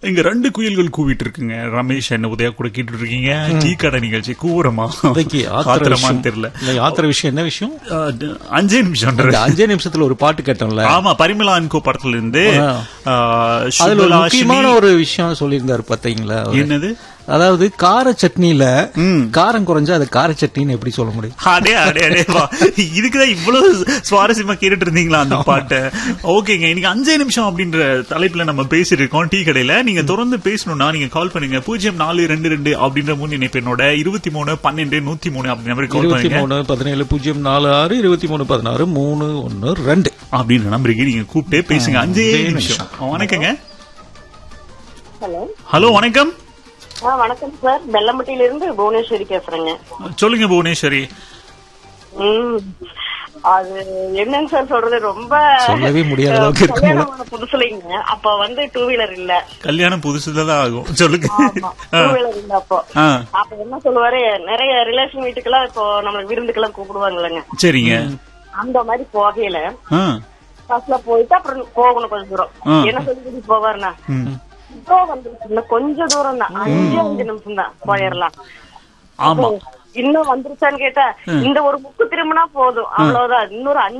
இங்க ரெண்டு குயில்கள் கூவிட்டு இருக்குங்க ரமேஷ் என்ன உதயா கூட கேட்டுட்டு இருக்கீங்க டீ கடை நிகழ்ச்சி கூவுறமா இன்னைக்கு ஆத்திர ஆத்திரமான்னு விஷயம் தெரியல இன்னைக்கு ஆத்திர விஷயம் என்ன விஷயம் அஹ், அஞ்சே நிமிஷம் இந்த அஞ்சே நிமிஷத்துல ஒரு பாட்டு கேட்டோம்ல ஆமா பரிமளா அன்கோ படத்துல இருந்து ஆ. அஹ், அதுல ஒரு சுபலாஷினி- முக்கியமான ஒரு விஷயம் சொல்லியிருந்தாரு பாத்தீங்களா அவரு? என்னது அதாவது கார சட்னில ம். காரம் குறைஞ்சா அது கார சட்னின்னு எப்படி சொல்ல முடியும் அடே அடே அடே வா இதுக்குதான் இவ்வளவு சுவாரஸ்யமா கேட்டுட்டு இருந்தீங்களா அந்த பாட்டை ஓகேங்க இன்னைக்கு அஞ்சே நிமிஷம் அப்படின்ற தலைப்புல நம்ம பேசிட்டு இருக்கோம் டீ கடையில நீங்க தொடர்ந்து பேசணும்னா நீங்க கால் பண்ணுங்க பூஜ்ஜியம் நாலு ரெண்டு ரெண்டு அப்படின்ற முன் இணைப்பெண்ணோட இருபத்தி மூணு பன்னெண்டு நூத்தி மூணு அப்படி நம்பருக்கு கால் இருபத்தி பண்ணுங்க மூணு பதினேழு பூஜ்ஜியம் நாலு ஆறு இருபத்தி மூணு பதினாறு மூணு ஒன்னு ரெண்டு அப்படின்ற நம்பருக்கு நீங்க கூப்பிட்டு பேசுங்க அஞ்சே அஞ்சே நிமிஷம் வணக்கங்க ஹலோ ஹலோ வணக்கம் ஆ வணக்கம் சார் பெல்லம்பட்டியில இருந்து புவனேஸ்வரி பேசுறேங்க சொல்லுங்க புவனேஸ்வரி ம் அது என்னங்க சார் சொல்றது ரொம்ப சொல்லவே முடியாத அளவுக்கு இருக்கு போல. கல்யாணம் ஆன புதுசுலைங்க அப்ப வந்து டூ வீலர் இல்ல கல்யாணம் புதுசுதான் ஆகும் சொல்லுங்க டூ வீலர் இல்ல அப்போ ஆ, அப்ப என்ன சொல்லுவாரு நிறைய ரிலேஷன் வீட்டுக்கெல்லாம் இப்போ நம்மளுக்கு விருந்துக்கெல்லாம் கூப்பிடுவாங்கல்லங்க சரிங்க அந்த மாதிரி போகையில ஆ, பஸ்ல போயிட்டு அப்புறம் போகணும் கொஞ்சம் தூரம் ஆ. என்ன சொல்லி கூட்டிட்டு போவாருன்னா ம். இப்போ வந்து கொஞ்சம் தூரம் தான் அஞ்சு அஞ்சு நிமிஷம் தான் போயிடலாம் ஆமா இன்னும் வந்துருச்சான்னு கேட்டா இந்த ஒரு முக்கு திரும்பினா போதும் அவ்வளவுதான் இன்னொரு அஞ்சு